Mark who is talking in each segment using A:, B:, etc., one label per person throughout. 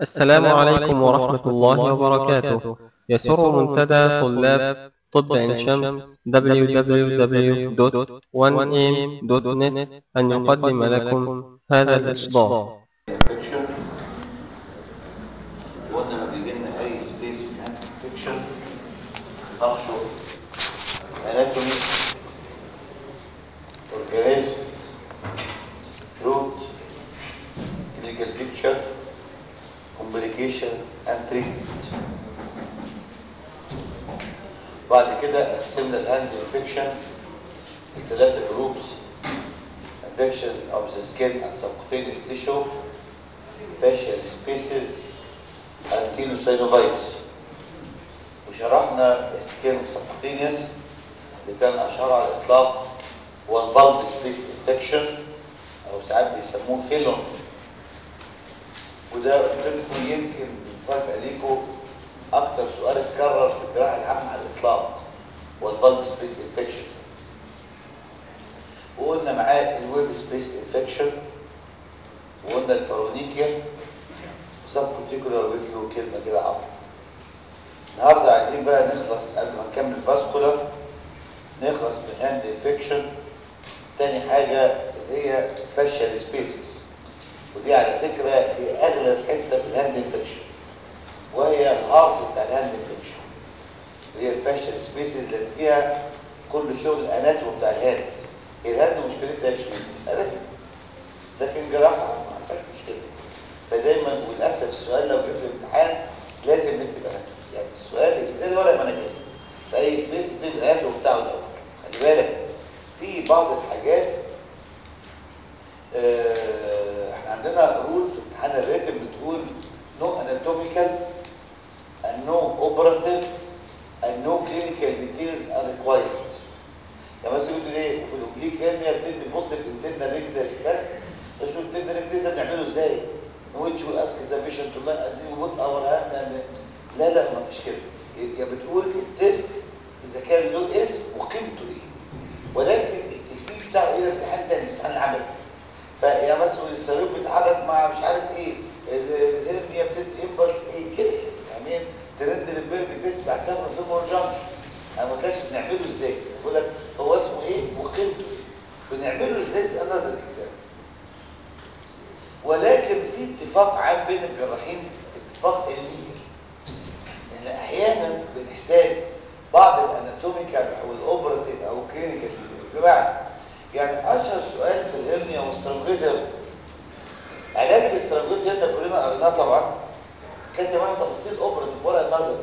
A: السلام عليكم ورحمة الله وبركاته يسر منتدى طلاب طب عين شمس www.1am.net أن يقدم لكم هذا الإصدار
B: انفكشن وقلنا لما بيجي لنا اي سبيس في هاند انفكشن نقشه اناتومي اورجانيزم روت كلينيكال بيكتشر complications and treatment بعد كده قسمنا الهاند انفكشن لثلاثة جروبس infection of the skin and subcutaneous tissue facial spaces and tenosynovitis وشرحنا skin subcutaneous اللي كان اشهر على الاطلاق هو البلب سبيس انفكشن او ساعات بيسموه فيلون وده قلت لكم يمكن مفاجاه ليكم اكتر سؤال اتكرر في الجراحه العامه على الاطلاق هو البلب سبيس انفكشن وقلنا معاه الويب سبيس انفكشن وقلنا البارونيكيا وسب كونتيكولار قلت له كلمه كده عبط النهارده عايزين بقى نخلص قبل ما نكمل فاسكولار نخلص من هاند انفكشن تاني حاجه اللي هي فاشيال سبيسز ودي على فكره هي اغلى حته في الهاند انفكشن وهي الهارت بتاع الهاند انفكشن هي الفاشيال سبيسز اللي فيها كل شغل الاناتوم بتاع الهاند الهاند مشكلتها يا شريف اناتوم لكن جراحه ما فيهاش مشكله فدايما وللاسف السؤال لو جه في الامتحان لازم نكتب اناتوم يعني السؤال زي الورق ما انا كده في اي سبيس بتكتب الاناتوم بتاعه الاول خلي بالك في بعض الحاجات آه، احنا عندنا رول في امتحان الريتم بتقول نو اناتوميكال and no operative and no clinical details are required يعني مثلا بتقول ايه في الاوبليك هيرنيا بتدي بص الانترنال ريكتس بس شو الانترنال ريكتس ده بنعمله ازاي؟ which will ask the patient to learn as you put our hand and لا لا ما فيش كده يا بتقول التيست اذا كان له اسم وقيمته ايه ولكن التكنيك بتاعه ايه الامتحان تاني امتحان العمل فيا مثلا السرير بيتحرك مع مش عارف ايه الهرنيا بتدي امبلس ايه كده يعني ترند البيرج تيست بتاع سفر في مورجان انا ما كانش بنعمله ازاي بقول لك هو اسمه ايه وقيمته بنعمله ازاي سال نظر الاجزاء ولكن في اتفاق عام بين الجراحين اتفاق الليجل احنا احيانا بنحتاج بعض الاناتوميكال او الاوبراتيف او الكلينيكال جماعه يعني اشهر سؤال في الهرنيا واسترانجيتر علاج الاسترانجيتر ده كلنا قريناه طبعا كان كمان تفاصيل اوبراتيف ورق النظر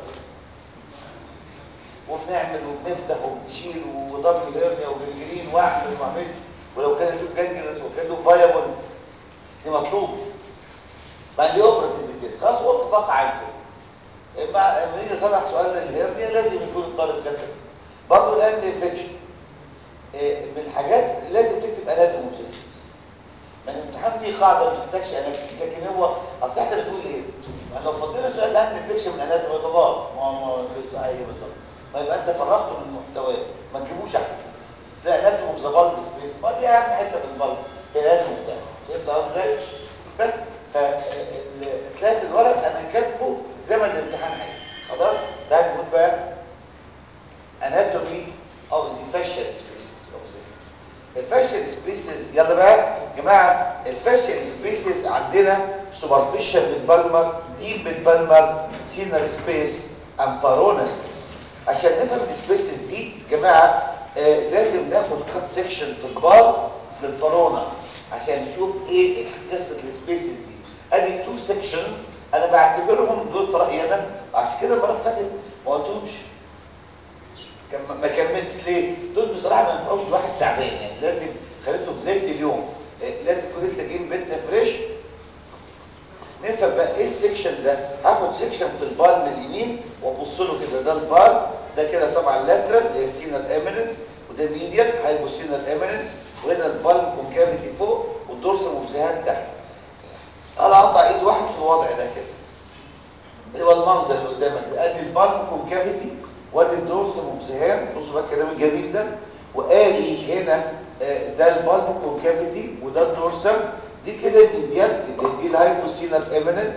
B: وبنعمل وبنفتح وبنشيل وضم الهرنيا وجنجرين واعمل وما اعملش ولو كان له جنجرس وكان له فايبل دي مطلوب بعد دي اوبراتيف ديتيلز خلاص هو اتفاق عام كده مع لما نيجي نصلح سؤال الهرنيا لازم يكون الطالب كاتب برضه الهاند انفكشن من الحاجات لازم تكتب اناتومي سيستمز من الامتحان فيه قاعده ما تحتاجش اناتومي لكن هو اصل احنا بتقول ايه؟ ما لو فضينا سؤال هاند انفكشن من اناتومي يبقى باظ ما ما ازاي بالظبط ما يبقى انت فرغته من محتواه ما تجيبوش احسن لا اناتومي في ذا بالب سبيس ما دي اهم حته في البلب في الاناتومي بتاعه فهمت ازاي؟ بس فتلاقي في الورق انا كاتبه زي ما الامتحان عايز خلاص ده نقول بقى anatomy of the facial spaces of the الفاشل سبيسز يلا بقى يا جماعه الفاشل سبيسز عندنا سوبرفيشال بالبالمر ديب بالبالمر سينر سبيس امبارونا سبيس عشان نفهم السبيسز دي يا جماعه آه لازم ناخد كات سيكشن في البار في البارونا عشان نشوف ايه قصه السبيسز دي ادي تو سيكشنز انا بعتبرهم دول في رايي انا عشان كده المره اللي فاتت ما قلتهمش ما كملتش ليه دول بصراحه ما ينفعوش واحد تعبان يعني لازم خليته بدايه اليوم لازم يكون لسه جايين بيتنا فريش نفهم بقى ايه السكشن ده هاخد سكشن في البالم اليمين وابص له كده ده البال ده كده طبعا لاترال اللي هي السينال ايميننس وده ميديال هايبوسينال ايميننس وهنا البالم كونكافيتي فوق والدورسال اوف تحت انا اقطع ايد واحد في الوضع ده كده اللي هو المنظر اللي قدامك ده ادي البالم كونكافيتي وادي الدورس مبزهان بصوا بقى الكلام الجميل ده وادي هنا ده البالم كونكافيتي وده الدورسم دي كده الميديال دي الهايبوسينال ايميننس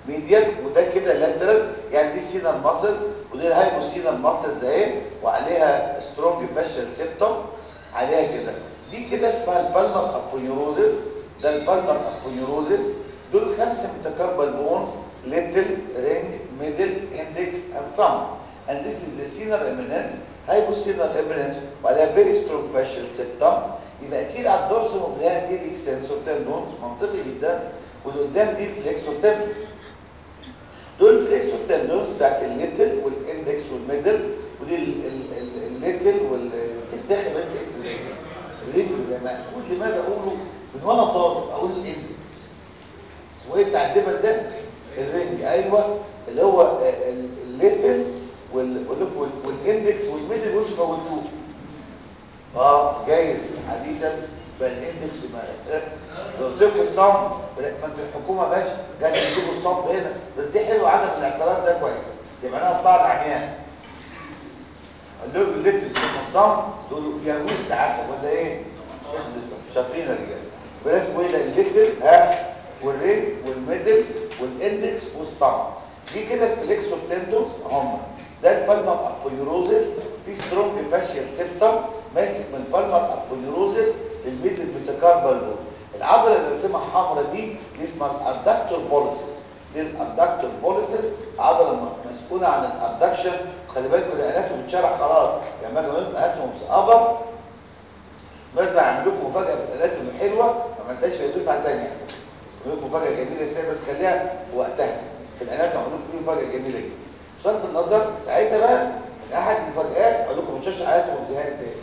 B: ميديال وده كده لاترال يعني دي سينال ماسلز ودي الهايبوسينال ماسلز اهي وعليها سترونج فاشل سيبتوم عليها كده دي كده اسمها البالمر ابونيوروزس ده البالمر ابونيوروزس دول خمسه متكربل بونز little ring middle index and thumb and this is the senile eminence hyposenile eminence وعليها very strong facial septum يبقى اكيد على الدورسوم اوف ذا دي الاكستنسور تندونز منطقي جدا واللي قدام دي الفليكسور تندونز دول الفليكسور تندونز بتاعت الليتل والاندكس والميدل ودي الليتل والسيف داخل بس اسم الرجل الرجل ده ما كل ما اقوله من وانا طالب اقول الاندكس اسمه ايه بتاع الدبل ده الرنج ايوه اللي هو الليتل والاندكس والميدل وانتوا فوتوه اه جايز حديثا بقى الاندكس ما لو قلت لكم الصم ما انتوا الحكومه ماشي جايه تجيبوا الصم هنا بس دي حلوه عدم الاعتراض ده كويس يبقى انا هطلع العميان قال لهم اللي بتسموا الصم دول يهود ساعات ولا ايه؟ شاطرين يا رجاله بلاش اسمه ايه الليتل ها والرينج والميدل والاندكس والصم دي كده الفليكسور تندونز هم ده البالمر ابوليروزس في سترونج فاشيال سيبتم ماسك من البالمر ابوليروزس للميدل ميتاكاربال بول العضله اللي رسمها حمراء دي دي اسمها الادكتور بوليسيس دي الادكتور بوليسيس عضله مسؤوله عن الادكشن خلي بالكم الاناتوم بتشرح خلاص يعني ما اجي اقول اناتوم ابر بس اعمل لكم مفاجاه في الاناتوم حلوه ما عملتهاش في دفعه ثانيه اقول لكم مفاجاه جميله ازاي بس خليها وقتها في الاناتوم اقول لكم في مفاجاه جميله جدا صرف النظر ساعتها بقى من احد المفاجآت اقول لكم مش عايز وزهان تاني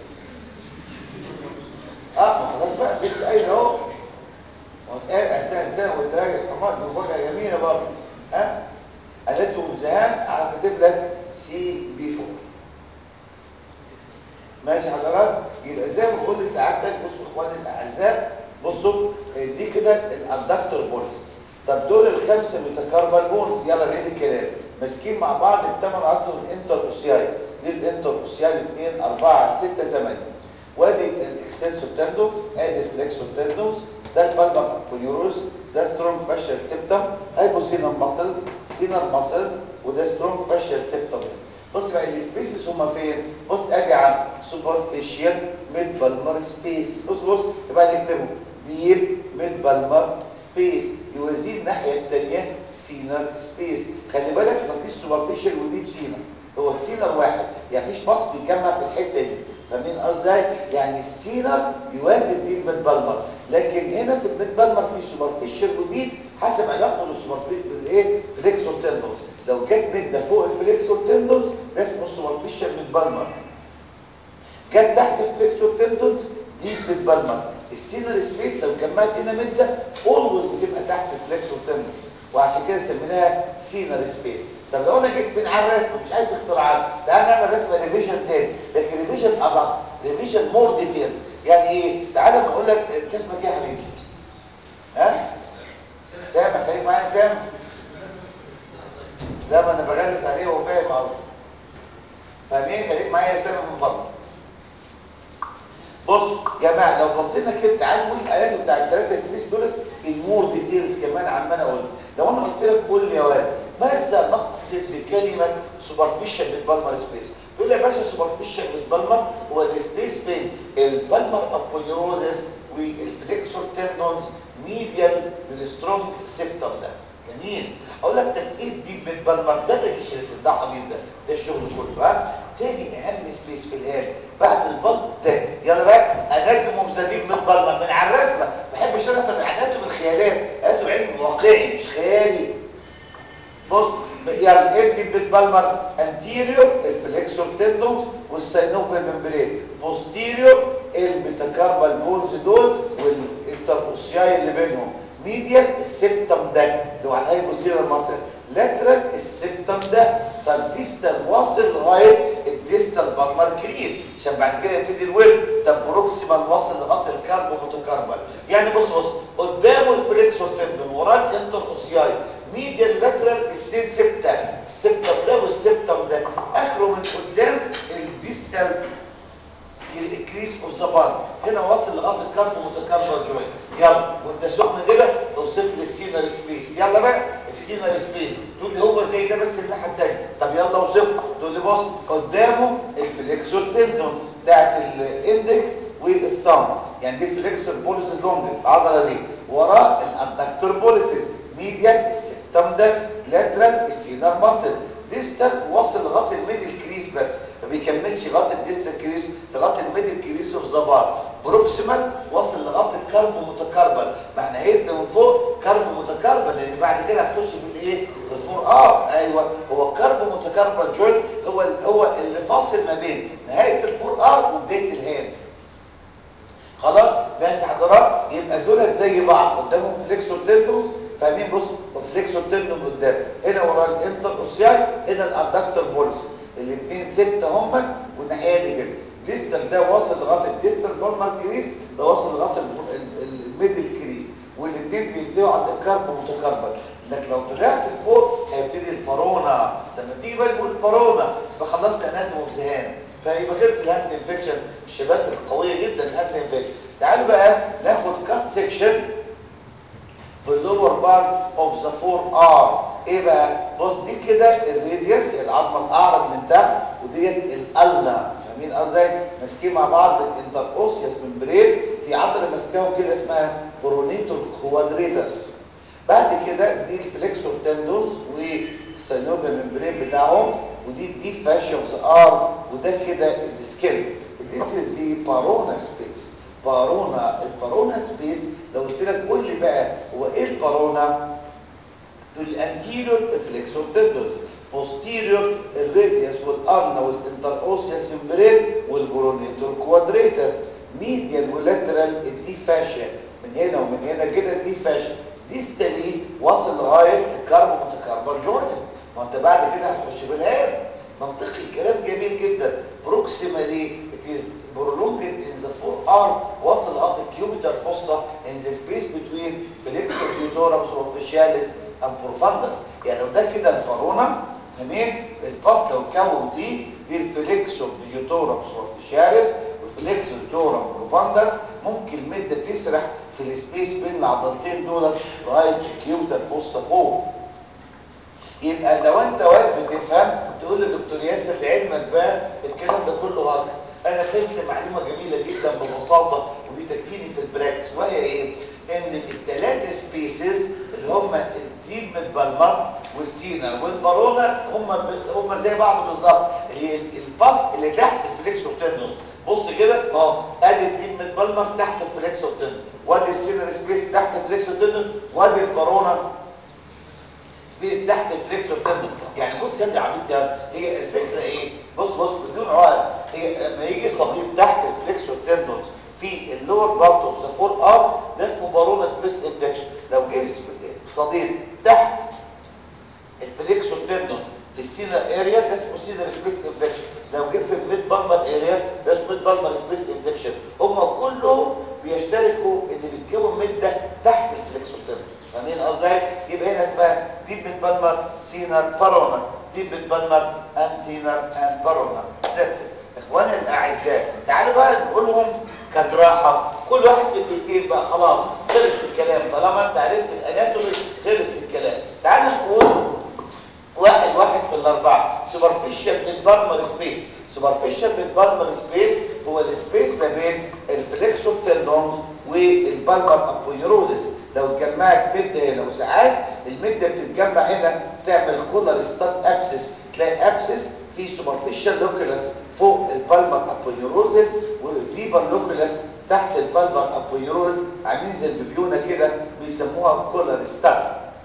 B: اه ما خلاص بقى لسه قايل اهو واتقال اثناء السنه والدراجه الحمار دي مفاجاه جميله برضه ها قالت له وزهان على كاتب لك سي بي 4 ماشي حضرتك يبقى زي ما بقول لسعادتك بصوا اخواني الاعزاء بصوا دي كده الادكتور بولز طب دول الخمسه متكربل بونز يلا نعيد الكلام ماسكين مع بعض الثمان عنصر الانتر اوسياي دي الانتر اوسياي 2 4 6 8 وادي الاكستنسور تندونز ادي الفليكسور تندونز ده البالمر ابوليوروس ده سترونج فاشيال سيبتم هايبوسينال ماسلز سينال ماسلز وده سترونج فاشيال سيبتم بص بقى السبيسز هما فين بص ادي عن سوبرفيشال ميد بالمر سبيس بص بص يبقى نكتبه ديب ميد بالمر سبيس يوازيه الناحيه الثانيه سينر سبيس خلي بالك مفيش سوبرفيشال وديب سينر هو السينر واحد يعني مفيش باص بيجمع في الحته دي فاهمين قصدي يعني السينر يوازي الديب ميد بالمر لكن هنا في الميد بالمر في سوبرفيشال وديب حسب علاقته للسوبرفيشال بالايه فليكسور تندونز لو جت مده فوق الفليكسور تندونز ده اسمه سوبرفيشال ميد بالمر جت تحت الفليكسور تندونز دي ميد بالمر السينر سبيس لو جمعت هنا مده اولويز بتبقى تحت الفليكسور تندونز وعشان كده سميناها سينر سبيس طب لو انا جيت من على الرسم مش عايز اختراعات تعال نعمل رسمه ريفيجن تاني لكن ريفيجن ادق ريفيجن مور ديتيلز يعني ايه تعال ما اقول لك انت اسمك ايه يا حبيبي ها سامح خليك معايا سامح لا ما انا بغلس عليه وهو فاهم قصدي فاهمين خليك معايا يا سامح من فضلك بص يا جماعه لو بصينا كده تعالوا نقول الالات بتاع الثلاثه سبيس دول المور ديتيلز كمان عمال اقول لو انا قلت لك قول لي يا واد ماذا نقصد بكلمه سوبرفيشال بالبالمر سبيس تقول لي يا باشا سوبرفيشال بالبالمر هو السبيس بين البالمر ابوليروزس والفليكسور تندونز ميديال للسترونج سيبتم ده جميل اقول لك طب ايه الديب بالبالمر ده اللي كشرت ده عبيط ده ده الشغل كله ها تاني اهم سبيس في الهاد بعد البلط ده يلا بقى اناتوم مبتدئين بالبالمر من على الرسمه ما بحبش انا في الاناتوم الخيالات اناتوم علم واقعي مش خيالي بص يلا ادي بالبالمر انتيريور الفليكسور تندونز والساينوفيال ممبرين بوستيريور الميتاكاربال بونز دول والانتروسياي اللي بينهم ميديال السبتم ده اللي هو على الهايبوسيرال ماسل لاترال السبتم ده طب ديستال واصل لغايه الديستال بالمر كريس عشان بعد كده يبتدي الويب طب بروكسيمال واصل لغايه الكاربو متكربل يعني بص بص قدامه الفليكسور تندون وراه الانتر اوسياي ميديال لاترال اثنين سبتم السبتم ده والسبتم ده اخره من قدام الديستال الكريس اوف ذا بالم هنا واصل لغايه الكاربو متكربل جوين يلا وانت سخن كده اوصف لي السينر سبيس يلا بقى السينر سبيس تقول لي هو زي ده بس الناحيه الثانيه طب يلا اوصفه تقول لي بص قدامه الفليكسور تندون بتاعت الاندكس والصم يعني دي الفليكسور بوليسز لونجس العضله دي وراه الادكتور بوليسز ميديال السيستم ده لاترال السينر ماسل ديستال واصل لغايه الميدل كريس بس ما بيكملش لغايه الديستال كريس لغايه الميدل كريس اوف ذا بار بروكسيمال واصل لغايه الكرب متكربل ما احنا هيبدا من فوق كرب متكربل لان بعد كده هتخش في الايه في الفور اه ايوه هو الكرب متكربل جوينت هو هو اللي فاصل ما بين نهايه الفور ار وبدايه الهاند خلاص ماشي حضرات يبقى دولت زي بعض قدامهم فليكسور تندوس فاهمين بص وفليكسور تندوم قدام هنا ورا الانتر اوسيان هنا الادكتور بولس الاثنين ستة هم والناحيه دي كده ديستال ده واصل لغايه الديستال بالمر كريس ده واصل لغايه الميدل كريس والاثنين بينتهوا عند الكرب متكربل لكن لو طلعت لفوق هيبتدي البارونا لما تيجي بقى نقول بارونا يبقى خلصت اناتوم وذهان فيبقى خلص الهاند انفكشن الشباب القويه جدا الهاند انفكشن تعالوا بقى ناخد كات سيكشن في اللور بارت اوف ذا فور ار ايه بقى بص دي كده الراديوس العظمه الاعرض من تحت وديت الالنا فاهمين ازاي ماسكين مع بعض الانتر اوسيوس ممبرين في عضله ماسكاهم كده اسمها برونيتور كوادريتاس بعد كده دي الفليكسور تندوس والسينوبيا ممبرين بتاعهم ودي دي فاشيا اوف ذا ار وده كده السكين This is the بارونا سبيس بارونا البارونا سبيس لو قلت لك قول لي بقى هو ايه البارونا الانتيريور فليكسور تندوس posterior الراديوس والارنا والانتر اوسيس ممبرين والبرونيتور كوادريتاس ميديال ولاترال الدي فاشيا من هنا ومن هنا كده الدي فاشيا ديستالي واصل لغايه الكاربو متكربل جوينت ما انت بعد كده هتخش بالهام منطقي كلام جميل جدا بروكسيمالي it is prolonged in the forearm واصل لغايه الكيوبيتال فوسا in the space between flexor pudorus officialis and profundus يعني لو ده كده البارونا تمام الباس لو اتكون فيه دي الفليكسور بيوتورم سورتيشاريس والفليكسور دورم بروفاندس ممكن المده تسرح في السبيس بين العضلتين دول لغايه الكيوبيتال فوسا فوق يبقى لو انت واقف بتفهم تقول لدكتور ياسر لعلمك بقى الكلام ده كله هاكس انا فهمت معلومه جميله جدا ببساطه ودي تكفيني في البراكتس وهي ايه ان الثلاثه سبيسز اللي هم الديب بالمر والسينر والبارونا هم هم زي بعض بالظبط اللي الباس اللي تحت الفليكسور تندون بص كده اه ادي الديب بالمر تحت الفليكسور تندون وادي السينر سبيس تحت الفليكسور تندون وادي البارونا سبيس تحت الفليكسور تندون يعني بص يا ابني عبيط يا هي الفكره ايه بص بص بدون عقد هي لما يجي صديق تحت الفليكسور تندون في اللور بارت اوف ذا فور ار ده اسمه بارونا سبيس انفكشن لو جه صديق تحت الفليكسور تندون في السينر اريا ده اسمه سينر سبيس انفكشن لو جه في الميد بالمر اريا ده اسمه ميد بالمر سبيس انفكشن هم كلهم بيشتركوا ان بيتكون مده تحت الفليكسور تندون فاهمين قصدي يبقى هنا اسمها ديب ميد بالمر سينر بارونا ديب ميد بالمر اند سينر اند بارونا ذاتس اخواني الاعزاء تعالوا بقى نقولهم كجراحه كل واحد في دقيقتين بقى خلاص خلص الكلام طالما انت عرفت الاناتومي خلص الكلام تعال نقول واحد واحد في الاربعه سوبرفيشال بالبالمر سبيس سوبرفيشال بالبالمر سبيس هو السبيس ما بين الفليكسور تندونز والبالمر ابويروزس لو اتجمعت مده هنا وساعات المده بتتجمع هنا تعمل كولر ستات ابسس تلاقي ابسس في سوبرفيشال لوكولاس فوق البالمر ابويروزس وديبر لوكولاس تحت البالمر ابويروز عاملين زي البيبيونه كده بيسموها كولر ستات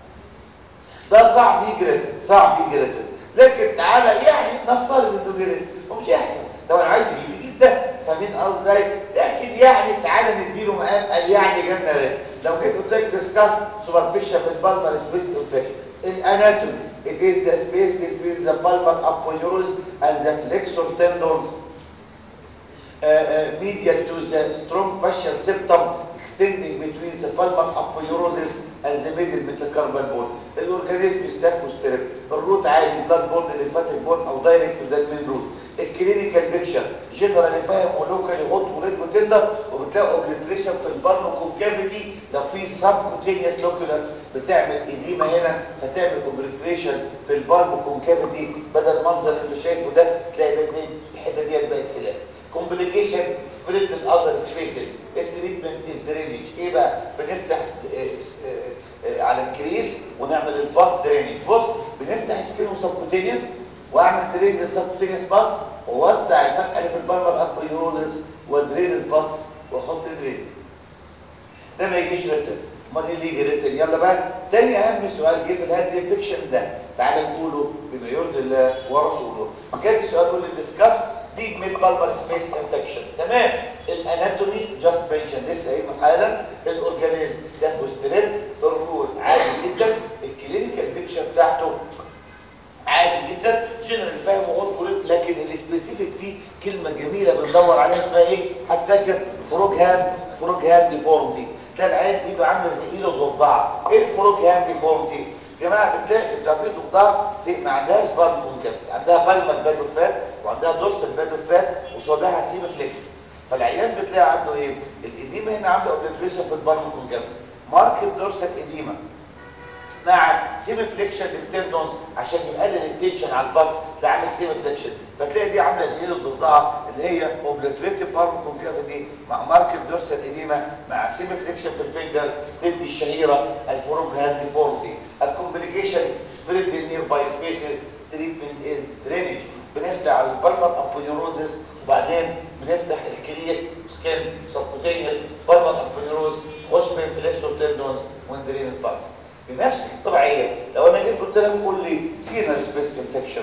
B: ده صعب يجري صعب يجري لكن تعالى يعني نفترض انه جري ومش يحصل لو انا عايز يجيب يجيب ده فاهمين قصدي ازاي لكن يعني تعالى نديله مقام قال يعني جنة ليه لو جيت قلت لك ديسكاس سوبرفيشال بالبالمر سبيس انفكشن الاناتومي it is the space between the palmar aponeurosis and the flexor tendons uh, uh, medial to the strong fascial septum extending between the palmar aponeurosis and the middle metacarpal bone الاورجانيزم ستافوستريب الروت عادي بلاد بون ليمفاتيك بون او دايركت تو ذا مين روت الكلينيكال بيكشر جنرالي فاهم ولوكالي هوت وريد وتندر وتلاقي اوبليتريشن في البالمو كونكافيتي لو في سب كوتينيوس لوكولاس بتعمل اديمه هنا فتعمل اوبليتريشن في البالمو كونكافيتي بدل المنظر اللي انت شايفه ده تلاقي بقى الحته دي بقت فلات كومبليكيشن سبريت الاذر سبيسز التريتمنت از درينج ايه بقى بنفتح اه اه اه على الكريس ونعمل الباس درينج بص بنفتح سكين وسبكوتينيوس واعمل درين للسبكوتينيوس باس ووسع الفتحه اللي في البلبر ابريولز ودرين الباس واحط درين ده ما يجيش ريتن امال ايه اللي يجي ريتن يلا بقى تاني اهم سؤال جه في الهاند انفكشن ده تعال نقوله بما يرضي الله ورسوله كان في سؤال بيقول لي ديسكاس ديب ميد بالبر سبيس انفكشن تمام الاناتومي جاست منشن لسه قايل حالا الاورجانيزم ستافوستريب الرول عادي جدا الكلينيكال بيكتشر بتاعته عادي جدا جنرال فاهم وقلت لكن السبيسيفيك فيه كلمه جميله بندور عليها اسمها ايه هتفكر فروج هاند فروج هاند ديفورمتي ده العين ايده عامله زي ايده الضفدعه ايه الفروج هاند ديفورمتي يا جماعه بتلاقي الضفير الضفدعه في ما عندهاش بالم كونكافيتي عندها بالمر بادوفات وعندها دورسال بادوفات وصابعها سيب فليكس فالعيان بتلاقي عنده ايه الاديمه هنا عامله اوبليتريشن في البالم كونكافيتي ماركت دورسال اديمه مع سيمي فليكشن للتندونز عشان يقلل التنشن على الباص ده عامل سيمي فليكشن فتلاقي دي عامله زي الضفدعه اللي هي اوبليتريتيف بارم كونكافيتي مع ماركت دورسال اديما مع سيمي فليكشن في الفينجر تدي الشهيره الفروج هاند ديفورمتي الكومبليكيشن سبريت نير باي سبيسز تريتمنت از درينج بنفتح على البلمر ابونيوروزس وبعدين بنفتح الكريس سكين سبكوتينيوس بالمر ابونيوروز خش بين فليكسور تندونز وندرين الباص بنفس الطبيعيه لو انا جيت قلت لك قول لي سينال سبيس انفكشن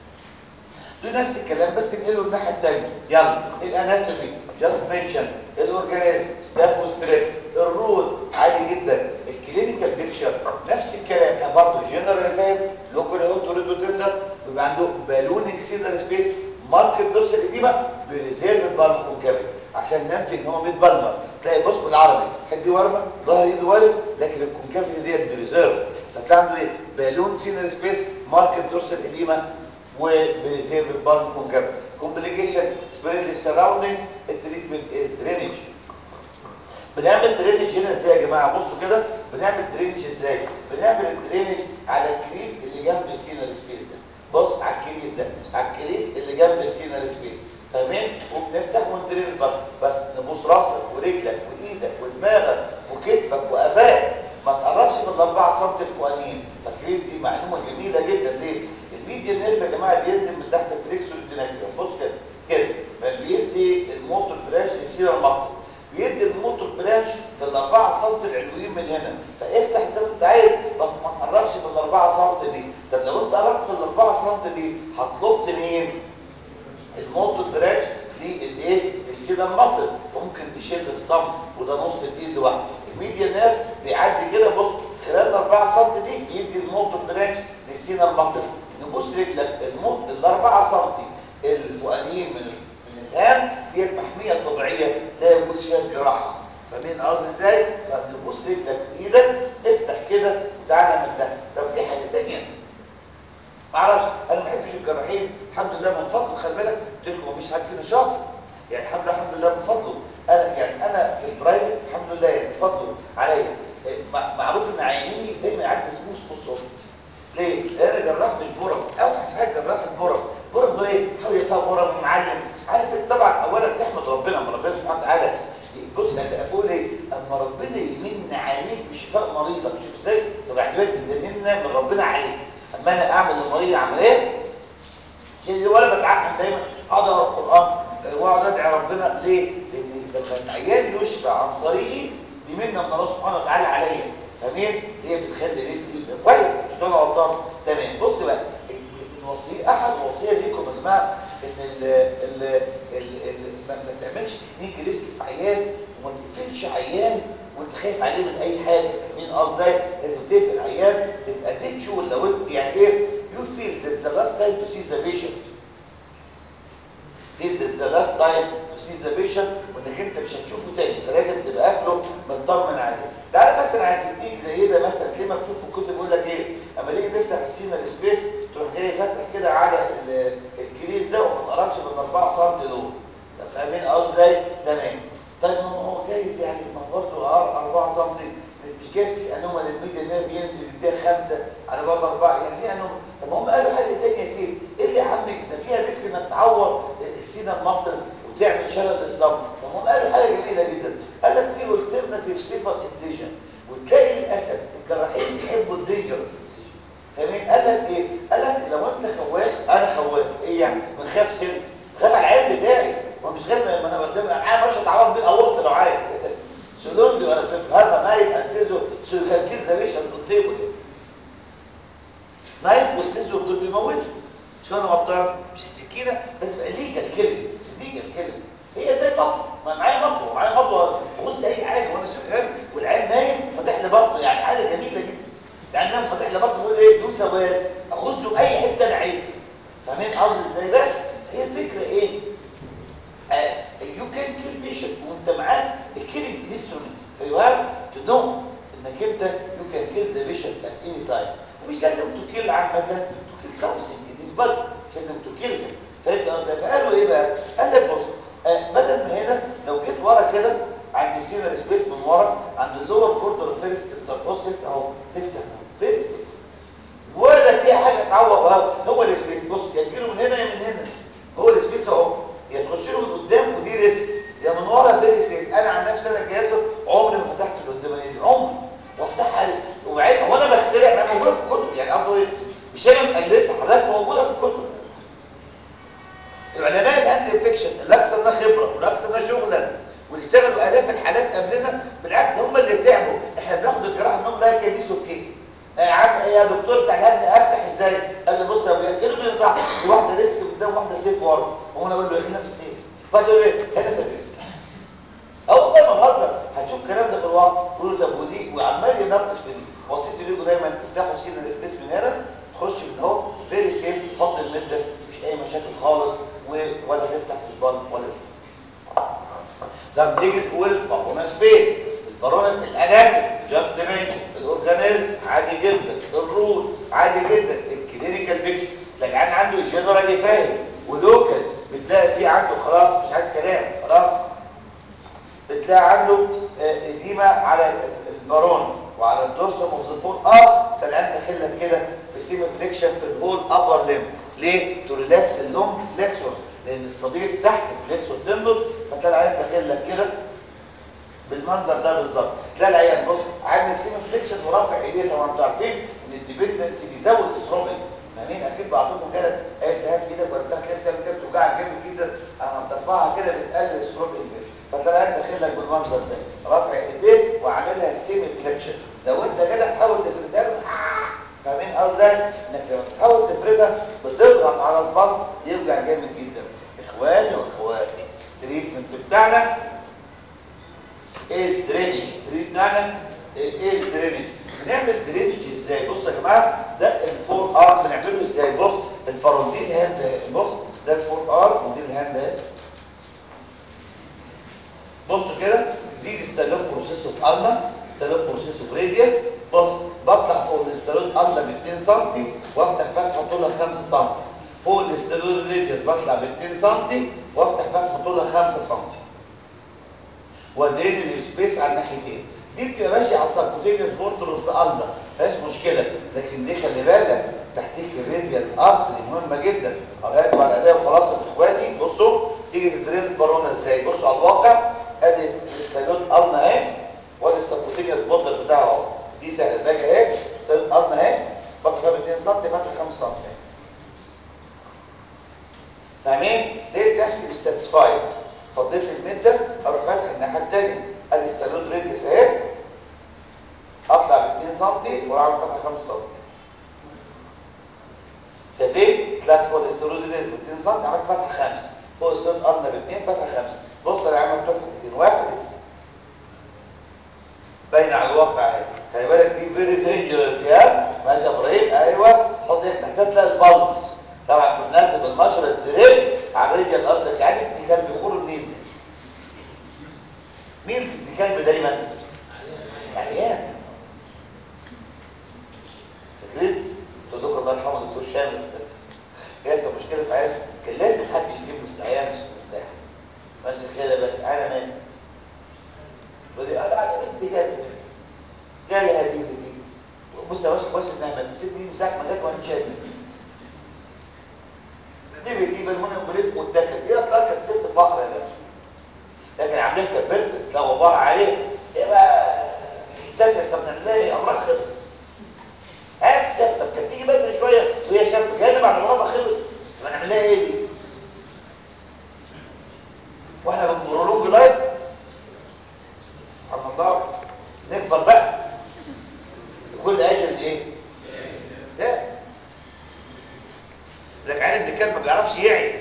B: دي نفس الكلام بس نقله الناحيه الثانيه يلا الاناتومي جاست منشن الاورجانيزم ستافوستريب الرول عادي جدا الكلينيكال بيكتشر نفس الكلام برضه جنرال فاهم لوكال هوت وريدو تندر بيبقى عنده بالونيك سينال سبيس ماركت دوسر اديما بريزيرف بالم كونكافيتي عشان ننفي ان هو متبلمر تلاقي بص بالعربي حد ورمه ظهر ايده وارم لكن الكونكافيتي ديت بريزيرف فتلاقي عنده ايه بالون سينال سبيس ماركت دوسر اديما وبريزيرف بالم كونكافيتي كومبليكيشن سبريد للسراوندينجز التريتمنت از درينج بنعمل درينج هنا ازاي يا جماعه بصوا كده بنعمل درينج ازاي بنعمل الدرينج على الكريس اللي جنب السينال سبيس ده بص على الكريس ده على الكريس اللي جنب السينال سبيس فاهمين وبنفتح وندرين بس بس نبوس راسك ورجلك وايدك ودماغك وكتفك وقفاك ما تقربش من الاربعه سم الفوقانيين فاكرين دي معلومه جميله جدا ليه الميديا نيرف يا جماعه بينزل من تحت الفريكسور الديناميكا بص كده كده ما بيدي الموتور برانش للسيرة المصري بيدي الموتور برانش في الاربعه سم العلويين من هنا فافتح زي ما انت عايز بس ما تقربش من الاربعه سم دي طب لو انت قربت من الاربعه سم دي هتلط مين الموتور برانش للايه السيدا المصري فممكن تشيل الصمت وده نص الايد لوحده الميديا نيرف بيعدي كده بص خلال الاربعه سم دي بيدي الموتور برانش للسينا المصري نبص رجلك الموت الاربعه سم الفوقانيين من من الهام ديت محميه طبيعيه لا يجوز فيها الجراحه فاهمين قصدي ازاي فنبص رجلك بايدك افتح كده وتعالى من ده طب في حاجه ثانيه معرفش انا ما بحبش الجراحين الحمد لله من فضله خلي بالك قلت لكم مفيش حد فينا شاطر يعني الحمد لله الحمد لله من فضله انا يعني انا في البرايفت الحمد لله يعني بفضله عليا معروف ان عيانيني دايما عندي سموث بوست ليه؟ لان انا جراح مش برم اوحش حاجه جراح البرم برم ده ايه؟ حاول يفهم برم ومعلم عارف انت طبعا اولا تحمد ربنا اما ربنا سبحانه وتعالى بص انا اقول ايه؟ اما ربنا يمن عليك بشفاء مريضك شوف ازاي؟ طب اعتبرت ده منا من ربنا عليك اما انا اعمل للمريض عمليه اللي ولا بتعقم دايما اقعد اقرا القران واقعد ادعي ربنا ليه؟ لان لما العيان يشفى عن طريقي دي منه من الله سبحانه وتعالى عليا تمام؟ هي بتخلي رزقي كويس مش انا غلطان تمام بص بقى الوصيه احد الوصيه ليكم يا جماعه ان ال ال ال ما تعملش تكنيك ريسك في عيان وما تقفلش عيان وانت خايف عليه من اي حاجه فاهمين قصدي لازم تقفل عيان تبقى ديك شور لو انت يعني ايه يو فيل ذات ذا لاست تايم تو سي ذا بيشنت فيل ذات ذا لاست تايم تو سي ذا بيشنت وانك انت مش هتشوفه تاني فلازم تبقى قافله مطمن عليه تعالى مثلا على تكنيك زي ده مثلا تلاقيه مكتوب في الكتب يقول لك ايه اما نيجي نفتح السينال سبيس تروح جاي فاتح كده على الكريز ده وما تقربش من 4 سم دول فاهمين قصدي ازاي تمام طيب ما هو فيها نوم طب هم قالوا حاجه ثانيه يا سيدي ايه اللي يا عم ده فيها ريسك انك تعور السينا المصل وتعمل شلل للصبر طب هم قالوا حاجه جميله جدا قال لك في الترناتيف سيفر انسيجن وتلاقي للاسف الجراحين بيحبوا الدينجر فاهمين قال لك ايه قال لك لو انت خواف انا خواف ايه يعني بنخاف سن خاف على العيال بتاعي ما مش خايف ما انا قدامي معايا مش هتعوض بيه الاورط لو عايز سلون دي ولا تفهمها نايف انسيزو سو كان كيل ذا بيشنت قدامه نايف والسيزو دول بيموتوا مش انا غلطان مش السكينه بس بقى ليجل كيلينج ليجل كيلينج هي زي البطن ما معايا مطوه معايا مطوه بص اي حاجه وانا شغال والعيال نايم فاتح لي بطنه يعني حاجه جميله جدا يعني انا فاتح لي بطنه بقول ايه بدون سواد اخزه باي حته انا عايزها فاهمين قصدي ازاي بقى هي الفكره ايه يو كان كيل بيشنت وانت معاك الكيلينج انسترومنتس فيو هاف تو نو انك انت يو كان كيل ذا بيشنت ات اني تايم ومش لازم تو كيل عامه تو كيل سامثينج ان بادي مش لازم تو كيل فهمت قصدي فقالوا ايه بقى قال لك بص آه بدل ما هنا لو جيت ورا كده عند السينر سبيس من ورا عند اللور بوردر فيرست انتربوسكس اهو تفتح فين ولا في حاجه تعوض هو السبيس بص يا تجيله من هنا يا من هنا هو السبيس اهو يا تخش له من قدام ودي ريسك يا من ورا فيري سيف انا عن نفسي انا الجهاز عمري ما فتحت اللي قدامي دي عمري وافتحها وبعدين هو انا بخترع ما موجوده في الكتب يعني قصده ايه مش انا مالفها حضرتك موجوده في الكتب العلماء الهاند انفكشن اللي اكثر خبره واللي اكثر شغلا واللي اشتغلوا الاف الحالات قبلنا بالعكس هم اللي تعبوا احنا بناخد الجراحه منهم لا كيس اوف كيس يا عم يا دكتور بتاع الهاند افتح ازاي قال لي بص يا ابويا كانوا بينصح في واحده ريسك قدام واحده سيف ورا هو انا اقول له خلينا في السيف فقال ايه خلينا في الريسك اول ما بهزر هتشوف الكلام ده في الواقع يقول له طب ودي وعمال يناقش في دي وصيت ليكم دايما افتحوا سين السبيس من هنا تخش من اهو فيري سيف تفضل المده مفيش اي مشاكل خالص ولا تفتح في البال ولا تفتح طب تيجي تقول بابونا سبيس البارونة الاناتوم جاست ديمنشن الاورجانيزم عادي جدا الرول عادي جدا الكلينيكال بيكتشر لكن عنده جنرالي فاهم ولوكال بتلاقي فيه عنده خلاص مش عايز كلام خلاص بتلاقي عنده اديمه على البارون وعلى الدورسوم اوف ذا فور اه فالعين داخل لك كده بسيم فليكشن في الهول ابر ليم ليه تو ريلاكس اللونج فليكسورز لان الصديق تحت فليكسور تندل فتلاقي العين داخل لك كده بالمنظر ده بالظبط تلاقي العيان بص عامل سيم فليكشن ورافع ايديه طبعا انتوا عارفين ان الديبندنسي بيزود الثرومبين فاهمين اكيد بعضكم كده التهاب في ايدك ولا بتاع كده كده بتوجعك جامد جدا اما بترفعها كده بتقلل الثرومبين فتلاقي العيان داخل لك بالمنظر ده رافع ايديه وعاملها سيم فليكشن لو انت كده حاول تفردها له فاهمين قصدي انك لما تحاول تفردها بتضغط على البلس يوجع جامد جدا اخواني واخواتي التريتمنت بتاعنا ايه درينج تريد بتاعنا ايه درينج بنعمل درينج ازاي بص يا جماعه ده الفور ار بنعمله ازاي بص الفرونتين هاند بص ده الفور ار ودي الهاند اهي بصوا كده دي الاستالوب بروسيس اوف الما استالوب بروسيس اوف راديوس بص بطلع فوق الاستالوب الما ب 2 سم وافتح فتحه طولها 5 سم فوق الاستالوب راديوس بطلع ب 2 سم وافتح فتحه طولها 5 سم وادرين السبيس على الناحيتين دي بتبقى ماشيه على السبكوتينيوس بورتروس الما مفيهاش مشكله لكن دي خلي بالك تحتيك الراديال ارتري مهمه جدا قرايتكم على الاقي وخلاص اخواتي بصوا تيجي تدرين البارونه ازاي بصوا على الواقع ادي الاستالوت الما اهي وادي السبكوتينيوس بورتر بتاعه اهو دي سهل باجي اهي استالوت الما اهي بطلع ب 2 سم فاتح 5 سم فاهمين؟ ليه نفسي مش ساتسفايد فضيت المده اروح فاتح الناحيه الثانيه ادي استالوت ريديوس اهي اطلع ب 2 سم واعمل فتحه 5 سم شايفين طلعت فوق الاستالوت ريديوس ب 2 سم عملت فتحه 5 فوق الاستالوت ارنا ب 2 فتحه 5 بص انا عامل فتحتين واحد باينه على الواقع اهي خلي بالك دي فيري دينجرس يا ماشي يا ابراهيم ايوه حط ايدك تحتها تلاقي البلس طبعا بننزل بالمشرط الدريب على الرجل الارض يعني ابن كلب يخور منين مين ابن كلب دايما عيان فكرت تدوك الله يرحمه الدكتور شامل جايز مشكله في عيان كان لازم حد يشتمه في العيان مش مرتاح ماشي كده بس انا مالي ودي انا على بنت كلب جالي هديه دي بص يا باشا كويس انها الست دي من ساعه ما جت وانا مش تاني دي بتجيب المونوبوليزم والتاكل هي اصلا كانت ست فقره يا باشا لكن عاملين كانت بيرفكت لو غبار عليه يبقى التاكل طب نعمل لها ايه امراض خلص هات ست طب كانت تيجي بدري شويه وهي شابه جايه بعد ما خلص يبقى نعمل لها ايه دي واحنا بنبرولوج لايف سبحان الله نكبر بقى كل اجل ايه لا لك عين ابن الكلب ما بيعرفش يعي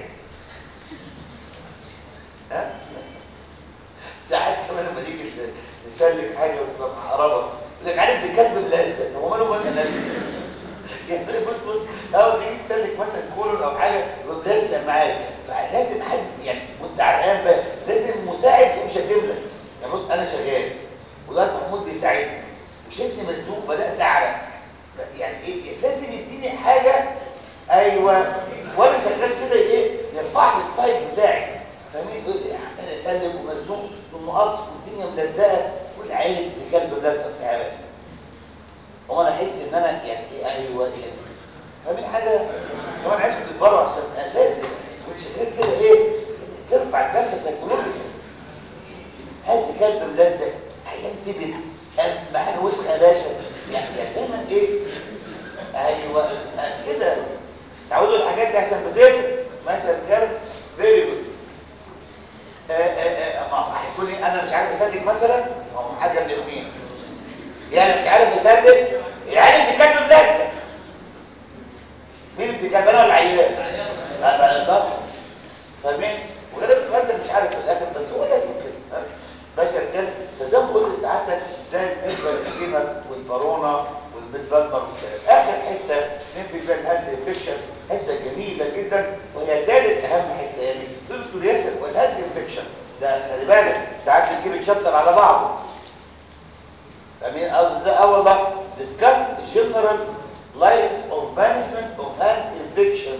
B: ها ساعات كمان لما نيجي نسلك حاجه وتبقى محقربه يقول لك عين ابن الكلب ملزق هو ماله مال ملزق يعني بص بص اول تيجي تسلك مثلا كولون او حاجه يبقى ملزق معاك فلازم حد يعني وانت عرقان بقى لازم مساعد يقوم شاتم لك يعني بص انا شغال ودلوقتي محمود بيساعدني وشايفني مزنوق بدات اعرق يعني ايه لازم يديني حاجه ايوه وانا شغال كده ايه يرفع لي السايد بتاعي فاهمين يقول لي عمال اسلك ومزنوق والمقص والدنيا ملزقه والعين دي كلب ملزق ساعات هو انا احس ان انا يعني ايه ايوه يعني فاهمين حاجه كمان عايزكم تكبروا عشان لازم وانت شغال كده ايه ترفع الباشا سيكولوجي هات كلب ملزق هينتبه ما حاجه وسخه يا باشا يعني يعني دايما ايه ايوه كده تعودوا الحاجات دي عشان بتفرق ماشي يا رجاله فيري جود هيكون انا مش عارف اسلك مثلا ما هو حاجه من الاثنين يعني مش عارف اسلك يعني بتكلم ملزق مين بتكلم انا ولا العيال لا لا لا فاهمين وغالبا تبقى انت مش عارف في الاخر بس هو لازم كده ماشي يا رجاله فزي ما قلت ساعتك ده بالنسبه للسيمر والبارونا والبيت بالمر اخر حته ننفي بيها الهاند انفكشن حته جميله جدا وهي ثالث اهم حته يعني دكتور ياسر والهاند انفكشن ده خلي بالك ساعات بتجيب الشابتر على بعضه فاهمين قصدي ازاي اه والله discuss general lines of management of hand infection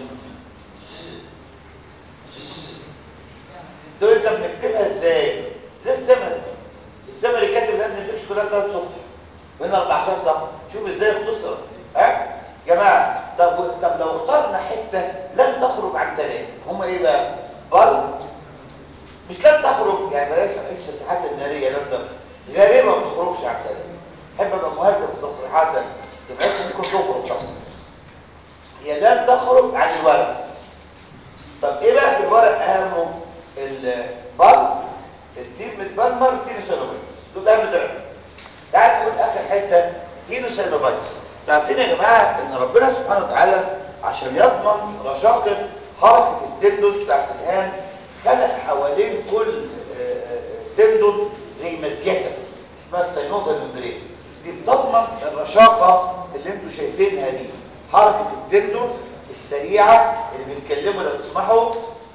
B: دول انت بنكتبها ازاي زي السمري السمري كاتب الهاند انفكشن كلها ثلاث صفحات من 14 صفحه شوف ازاي اختصر ها جماعه طب طب لو اخترنا حته لم تخرج عن ثلاثه هم ايه بقى بل مش لم تخرج يعني بلاش اكس الساحات الناريه لم تخرج غالبا ما بتخرجش عن ثلاثه احب ابقى مهذب في تصريحاتك تبقى ممكن تخرج طبعا هي لم تخرج عن الورق طب ايه بقى في الورق اهمه البل التيم بالمر تينوسينوفيتس دول اهم ثلاثه تعال نقول اخر حته تينوسينوفيتس عارفين يا جماعه ان ربنا سبحانه وتعالى عشان يضمن رشاقه حركه التندون بتاعت الهام خلق حوالين كل تندون زي مزيته اسمها السينوفا ممبرين دي بتضمن الرشاقه اللي انتم شايفينها دي حركه التندون السريعه اللي بنتكلموا لو تسمحوا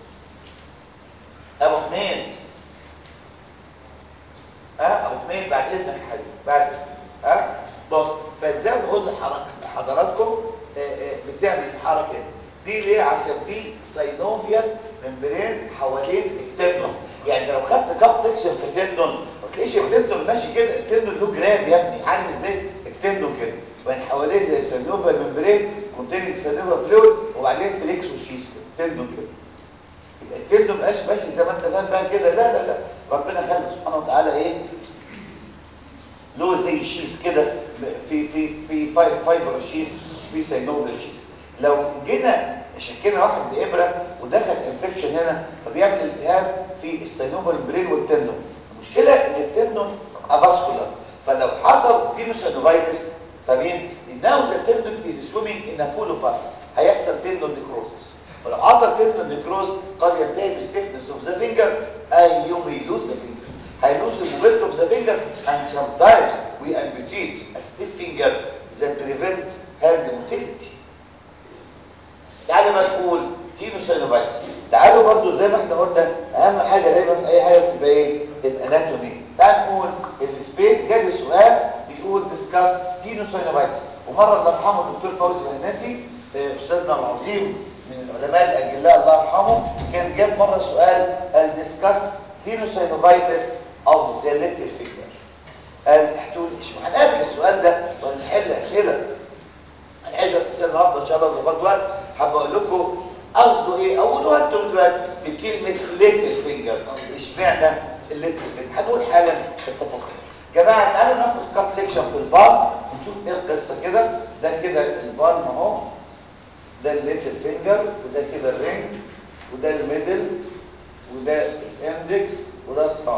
B: ابو حميد ها ابو حميد بعد اذنك يا حبيبي بعد ها بص فازاي بقول لحضراتكم بتعمل الحركه دي ليه عشان في ساينوفيال ممبرينز حوالين التندون يعني لو خدت كات سكشن في التندون ما تلاقيش التندون ماشي كده التندون له جراب يا ابني عامل ازاي التندون كده وين حواليه زي ساينوفيال ممبرين كونتيننج ساينوفيال فلويد وبعدين فليكس وشيس تندون كده التندون مبقاش ماشي زي ما انت فاهم بقى كده لا لا لا ربنا خلق سبحانه وتعالى ايه له زي شيس كده في في في فايبر شيس في ساينوفيال شيس لو جينا شكينا واحد بإبرة ودخل انفكشن هنا فبيعمل التهاب في السينوبال برين والتندون المشكلة ان التندون افاسكولار فلو حصل تينوسينوفايتس فمين now the tendon is swimming in a pool of pus هيحصل tendon necrosis ولو حصل tendon necrosis قد ينتهي بستيفنس اوف ذا فينجر اي يوم يلوز ذا فينجر هيلوز الموبيلت اوف ذا فينجر and sometimes we amputate a stiff finger that prevent hand motility تعالوا بقى نقول تينوسينوفايتس تعالوا برضو زي ما احنا قلنا اهم حاجه دايما في اي حاجه بتبقى ايه الاناتومي تعال نقول السبيس جالي سؤال بيقول ديسكاس تينوسينوفايتس ومره الله يرحمه الدكتور فوزي مهنسي استاذنا العظيم من العلماء الاجلاء الله يرحمه كان جاب مره سؤال قال ديسكاس تينوسينوفايتس اوف ذا ليتل فينجر قال احتول مش هنقابل السؤال ده ولا نحل اسئله هنحل اسئله عشان النهارده ان شاء الله ظبط وقت هبقول لكم قصده ايه اولوها انتم دلوقتي بكلمه ليتل فينجر اشمعنى الليتل فينجر هنقول حالا التفاصيل جماعه تعالوا ناخد كات سيكشن في البار ونشوف ايه القصه كده ده كده البالم اهو ده الليتل فينجر وده كده الرينج وده الميدل وده الاندكس وده الصام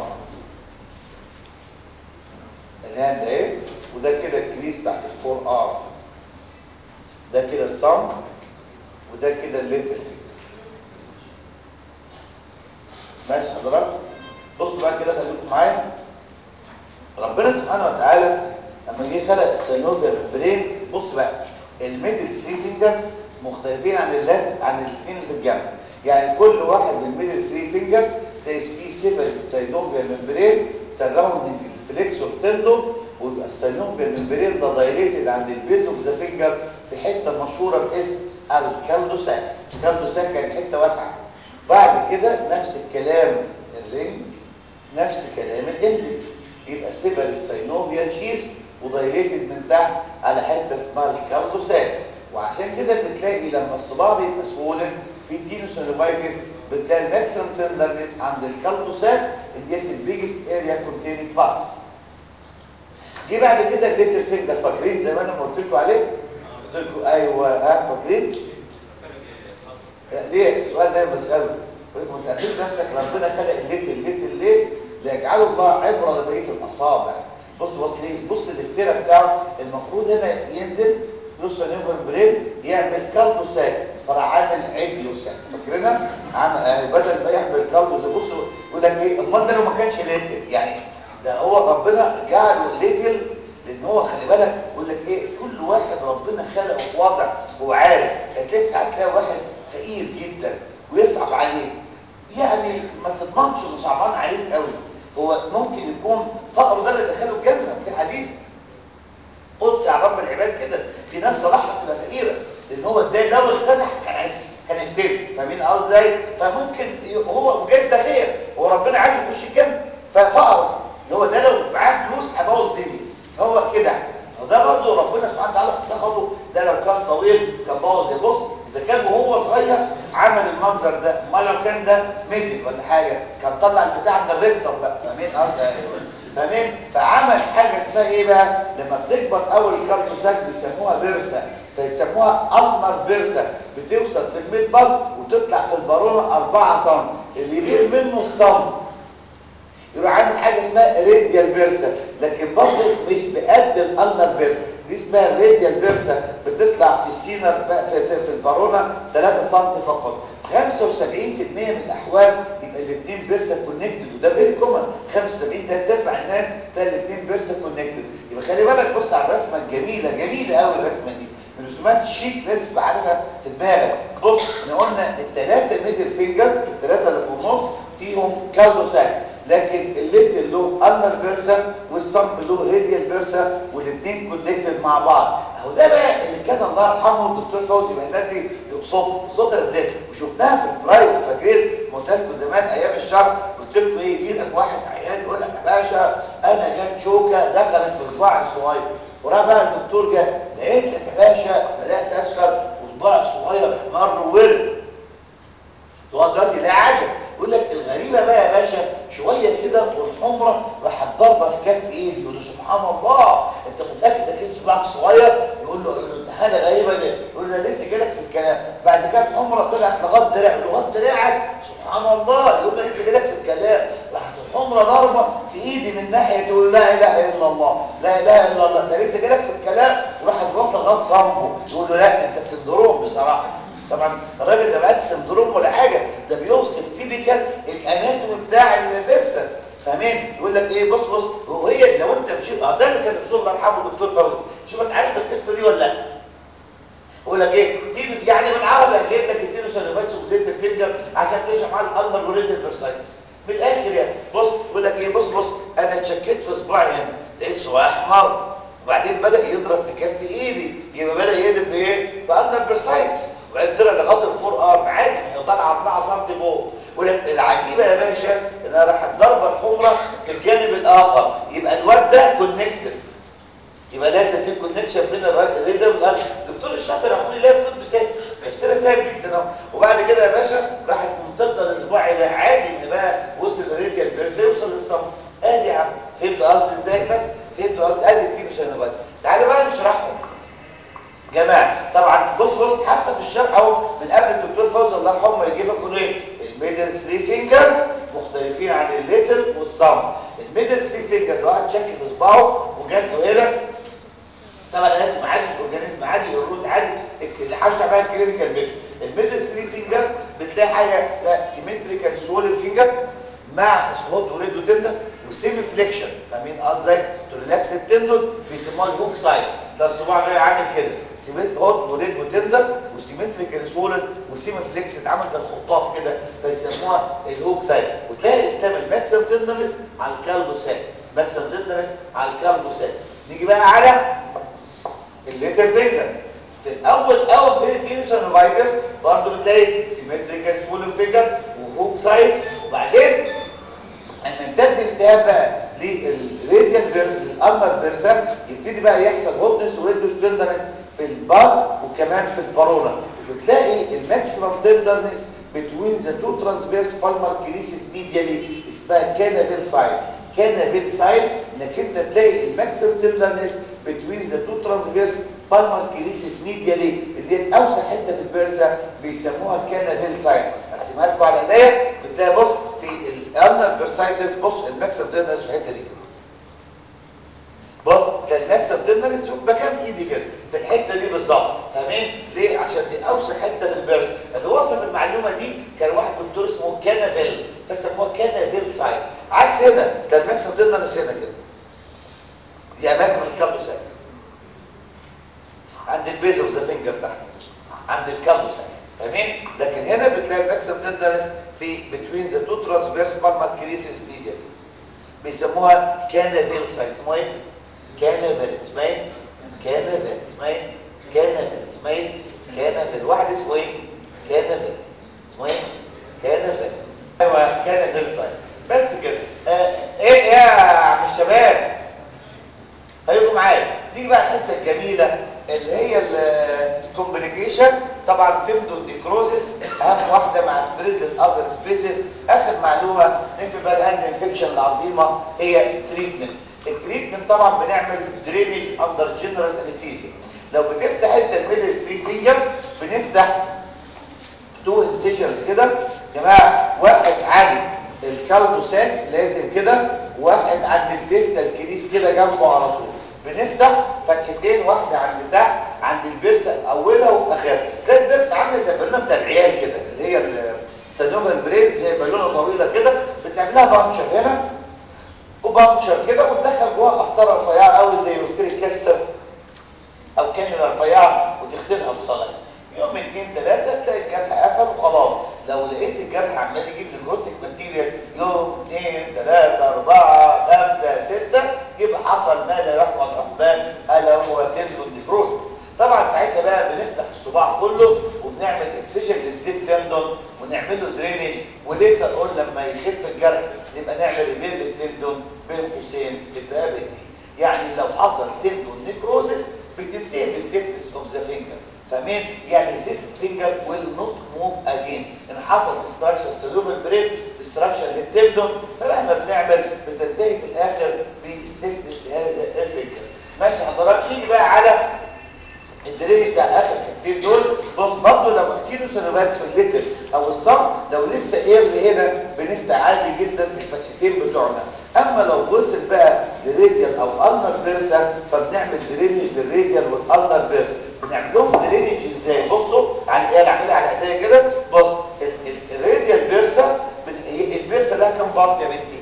B: الهاند اهي وده كده الكريس تحت الفور ار ده كده الصم وده كده الليتل فينجر ماشي حضرتك بصوا بقى كده خليكم معايا ربنا سبحانه وتعالى لما جه خلق السينوفيا بالبرين بص بقى الميدل 3 فينجرز مختلفين عن اللات عن الاثنين اللي في الجنب يعني كل واحد من الميدل 3 فينجرز تلاقي فيه سيفل سينوفيا ممبرين سراوندنج الفليكسور تندون ويبقى السينوفيا ممبرين ده دايليتد عند البيز اوف ذا فينجر في حته مشهوره باسم الكالدوساك الكالدوساك كانت حته واسعه بعد كده نفس الكلام الرينج نفس كلام الاندكس يبقى سيبل سينوفيا تشيس ودايليتد من تحت على حته اسمها الكالدوساك وعشان كده بتلاقي لما الصباع بيبقى سوولن في الدينوسينوفايتس بتلاقي الماكسيمم تندرنس عند الكالدوساك ديت البيجست اريا كونتيننج باس جه بعد كده الليتل فينجر فاكرين زي ما انا قلت لكم عليه قلت لكم ايوه ها فاكرين ليه السؤال ده بساله قلت ما سالتش نفسك ربنا خلق الليتل الليتل ليه ليجعله الله عبره لبقيه الاصابع بص بص ليه بص الافتراء بتاعه المفروض هنا ينزل يوصل نيوفر برين يعمل كالدو ساك فراح عامل عجل ساك فاكرينها عم آه بدل ما يعمل كالدو ده بص يقول لك ايه امال ده لو ما كانش ليتل يعني ده هو ربنا جعله ليتل لان هو خلي بالك يقول لك ايه كل واحد ربنا خلقه في وضع هو عارف هتلاقي ساعات تلاقي واحد فقير جدا ويصعب عليه يعني ما تضمنش انه صعبان عليك قوي هو ممكن يكون فقره ده اللي دخله الجنه في حديث قدس عن رب العباد كده في ناس صلاحها تبقى فقيره لان هو ده لو اختنح كان كان يستلم فاهمين قصدي ازاي فممكن هو بجد ده خير هو ربنا عايز يخش الجنه ففقره اللي هو ده لو معاه فلوس هيبوظ الدنيا هو كده احسن وده برضه ربنا سبحانه وتعالى سخطه ده لو كان طويل كان بوظ يبص اذا كان وهو صغير عمل المنظر ده امال لو كان ده ميدل ولا حاجه كان طلع البتاع من الريكتر بقى فاهمين قصدي فاهمين فعمل حاجه اسمها ايه بقى لما بتكبر اول كارتوساك بيسموها بيرسا فيسموها المر بيرسا بتوصل في المدبر وتطلع في البارونه 4 سم اللي يدير منه الصم يبقى عامل حاجه اسمها راديال بيرسا لكن برضه مش بقد الالنر بيرسا دي اسمها الراديال بيرسا بتطلع في السينر في, في البارونه 3 سم فقط 75% من الاحوال يبقى الاثنين بيرسا كونكتد وده فيري كومن 75 ده ترفع الناس تلاقي الاثنين بيرسا كونكتد يبقى خلي بالك بص على الرسمه الجميله جميله قوي الرسمه دي من رسومات الشيك لازم تبقى عارفها في دماغك بص احنا قلنا الثلاثه ميدل فينجرز الثلاثه اللي في النص فيهم كالدوساك لكن الليتل له النر بيرسا والصمب له راديال بيرسا والاثنين كونكتد مع بعض اهو ده بقى اللي كان الله يرحمه الدكتور فوزي مهنسي يقصده يقصدها ازاي وشفناها في البرايفت فاكرين قلت لكم زمان ايام الشهر قلت لكم ايه يجي لك واحد عيان يقول لك يا باشا انا جات شوكه دخلت في صباعي الصغير وراح بقى الدكتور جه لقيت لك يا باشا بدات اسكر وصباعي الصغير احمر وورد تقعد دلوقتي لا عجب يقول لك الغريبه بقى يا باشا شويه كده والحمره راحت ضاربه في كف ايدي يقول له سبحان الله انت متاكد انك لسه صباعك صغير يقول له يقول له انت حاجه غريبه دي يقول له لسه جالك في الكلام بعد كده الحمره طلعت لغايه دراع لغايه دراعك سبحان الله يقول له لسه جالك في الكلام راحت الحمره ضاربه في ايدي من ناحيه تقول لا اله الا الله لا اله الا الله ده لسه جالك في الكلام وراحت واصله لغايه صمه يقول له لا انت سندروم بصراحه طبعا الراجل ده بقى سندروم ولا حاجه ده بيوصف تيبيكال الاناتومي بتاع البيرسون فاهمين يقول لك ايه بص بص وهي لو انت مشيت اه ده اللي كان الرسول الله يرحمه الدكتور فوزي شوفك عارف القصه دي ولا لا يقول لك ايه تيبي يعني بالعربي هجيب لك التيروسينوفايتس وزيت الفنجر عشان تشرح على الالنر وريدل بيرسايتس من الاخر يعني بص يقول لك ايه بص بص انا اتشكيت في صباعي هنا لقيت صباعي احمر وبعدين بدا يضرب في كف ايدي يبقى بدا يقلب بايه بالنر بيرسايتس وبعدين طلع لغايه الفور ارم عادي هي طالعه 4 سم فوق العجيبه يا باشا انها راحت ضربه الحمره في الجانب الاخر يبقى الواد ده كونكتد يبقى لازم في كونكشن بين الريدر والقلب الدكتور الشاطر يقول لي لا الطب سهل تفسيرها سهل جدا اهو وبعد كده يا باشا راحت ممتده الاسبوع الى عادي ان بقى وصل الريديال بيرس يوصل للصمت ادي يا عم فهمت قصدي ازاي بس فهمت قصدي ادي كتير شنوبات تعالوا بقى نشرحهم جماعه طبعا بص بص حتى في الشرح اهو من قبل الدكتور فوزي الله يرحمه يجيب لكم ايه الميدل 3 فينجرز مختلفين عن الليتل والصم الميدل 3 فينجرز واحد شك في صباعه وجات له هنا طبعا لازم عادي الاورجانيزم عادي الروت عادي اللي حاجه بقى الكلينيكال بيكشر الميدل 3 فينجرز بتلاقي حاجه اسمها سيمتريكال سوول فينجر مع هوت وريد وتندر وسيمي فليكشن فاهمين قصدي تريلاكس التندون بيسموها الهوك سايد ده الصباع ده عامل كده سيمنت هوت وريد وتندر وسيمتريكال سوولن وسيمي فليكس اتعمل زي الخطاف كده فيسموها الهوك سايد وتلاقي اسلام الماكسيم تندرنس على الكالبوسات ماكسيم تندرنس على الكالبوسات نيجي بقى على الليتر فينجر في الاول اول بتلاقي تينسون فايبرز برضه بتلاقي سيمتريكال سوولن فينجر وهوك سايد وبعدين اما امتد الالتهاب بقى للراديال للالمر فيرسا يبتدي بقى يحصل هوتنس وريدوس تندرنس في البار وكمان في البارونا بتلاقي الماكسيمم تندرنس بتوين ذا تو ترانسفيرس بالمر كريسيس ميديالي اسمها كانافيل سايد كانافيل سايد انك انت تلاقي الماكسيمم تندرنس بتوين ذا تو ترانسفيرس بالمر كريسيس ميديالي اللي هي اوسع حته في البرزه بيسموها الكانافيل سايد هرسمها لكم على ايديا بتلاقي بص في الالنر بيرسايتس بص الماكسيمم تندرنس في الحته دي بص ده الماكسيمم تندرنس بكام ايدي كده في الحته دي بالظبط فاهمين ليه عشان دي اوسع حته في البرز اللي وصف المعلومه دي كان واحد دكتور اسمه كانافيل فسموها كانافيل سايد عكس هنا ده الماكسيمم تندرنس هنا كده دي اماكن الكابوسايد عند البيز اوف ذا فينجر تحت عند الكابوسايد فاهمين لكن هنا بتلاقي الماكسيمم تندرنس في بتوين ذا تو ترانسفيرس بالمر كريسيس ميديال بيسموها كانافيل سايد اسمها ايه كانافيل اسمها ايه كانافيل اسمها ايه كانافيل اسمها ايه كانافيل واحد اسمه ايه كانافيل اسمه ايه كانافيل ايوه كانافيل سايد بس كده آه ايه يا عم الشباب هيجوا معايا نيجي بقى الحته الجميله اللي هي الكومبليكيشن طبعا تندون نيكروزس اهم واحده مع سبريد الاذر سبيسيس اخر معلومه نفي بقى الهاند انفكشن العظيمه هي تريتمنت التريتمنت طبعا بنعمل درينج اندر جنرال انستيزيا لو بتفتح انت الميدل 3 فينجرز بنفتح تو انسيجنز كده يا جماعه واحد عن الكالبوساك لازم كده واحد عند الديستال كريس كده جنبه على طول بنفتح فتحتين واحده عند تحت عند البرسه اولها واخرها ده البرسه عامله زي البالونه بتاع العيال كده اللي هي السنوبه البريد زي بالونه طويله كده بتعملها بانشر هنا وبانشر كده وتدخل جواها قسطره رفيعه قوي زي روتري كاستر او كانيولا رفيعه وتغسلها بصلايه يوم اثنين ثلاثه تلاقي الجرح قفل وخلاص لو لقيت الجرح عمال يجيب نيكروتيك ماتيريال يوم اثنين ثلاثه اربعه خمسه سته يبقى حصل ما لا يحمل عقبان الا هو تندون نيكروزس طبعا ساعتها بقى بنفتح الصباع كله وبنعمل اكسجين للديد تندون ونعمل له درينج وليتر اون لما يخف الجرح نبقى نعمل ريبير للتندون بين قوسين تبقى بدي يعني لو حصل تندون نيكروزس بتنتهي بستيفنس اوف ذا فينجر فاهمين يعني this finger will not move again ان حصل destruction cerebral brain destruction للتندون فمهما بنعمل بتنتهي في الاخر بستيفنس لهذا الفينجر ماشي حضرتك نيجي بقى على الدليل بتاع اخر حاجتين دول بص برضه لو اكيدو سينوباتس في الليتر او الصم لو لسه ايرلي هنا بنفتح عادي جدا الفتحتين بتوعنا اما لو وصل بقى لراديال او النر بيرسا فبنعمل درينج للراديال والالنر بيرسا بنعمل لهم درينج ازاي بصوا على الايه اعملها على ايديا كده بص الراديال بيرسا البيرسا لها كام بارت يا بنتي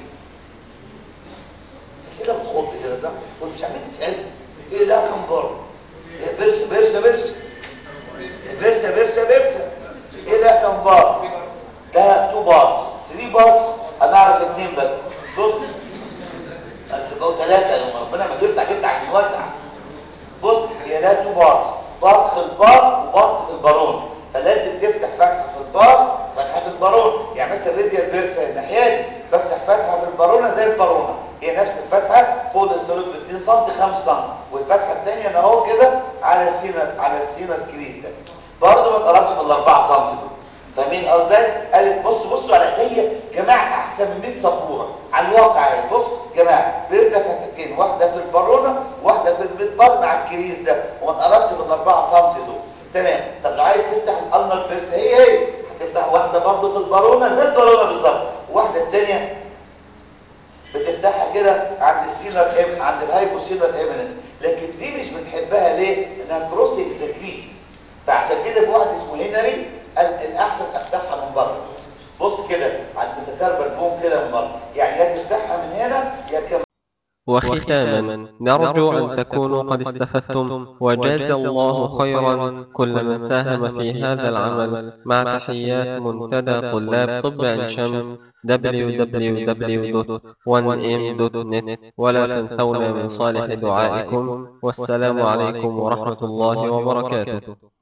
B: اسئله بتخض كده صح ومش عارفين تسال ايه لها كام بارت بيرسا بيرسا بيرسا بيرسا بيرسا بيرسا ايه لها كام بارت ده تو بارتس 3 بارتس انا اعرف اثنين بس بص بقوا ثلاثه لما ربنا ما بيفتح بيفتح من واسع بص هي لا تو بارتس بارت في البار وبارت في البارون فلازم تفتح فتحه في البار فتحه في البارون يعني مثلا راديال بيرسا الناحيه دي بفتح فتحه في البارونه زي البارونه هي نفس الفتحه فوق الاسترويد ب 2 سم 5 سم والفتحه الثانيه انا اهو كده على السينا على السينا الكريز ده برضه ما اتقربش من ال 4 سم دول فاهمين قصدي قالت بص بصوا على هي جماعه احسن من 100 سبوره على الواقع يعني بص جماعه بيبدا فتحتين واحده في البالونه واحده في المدبر مع الكريز ده وما اتقربش من 4 سم دول تمام طب لو عايز تفتح الالنر بيرس هي هي هتفتح واحده برضه في البالونه زي البالونه بالظبط واحده الثانيه بتفتحها كده عند السينر ام عند الهايبوسينر ايمنس لكن دي مش بنحبها ليه انها كروسنج ذا كريسز فعشان كده في واحد اسمه هنري قال الاحسن افتحها من بره بص كده على المتكربل بوم كده من بره يعني يا تفتحها من هنا يا كمان
A: وختاما نرجو أن تكونوا قد استفدتم وجاز الله خيرا كل من ساهم في هذا العمل مع تحيات منتدى طلاب طب عين شمس www.1m.net ولا تنسونا من صالح دعائكم والسلام عليكم ورحمة الله وبركاته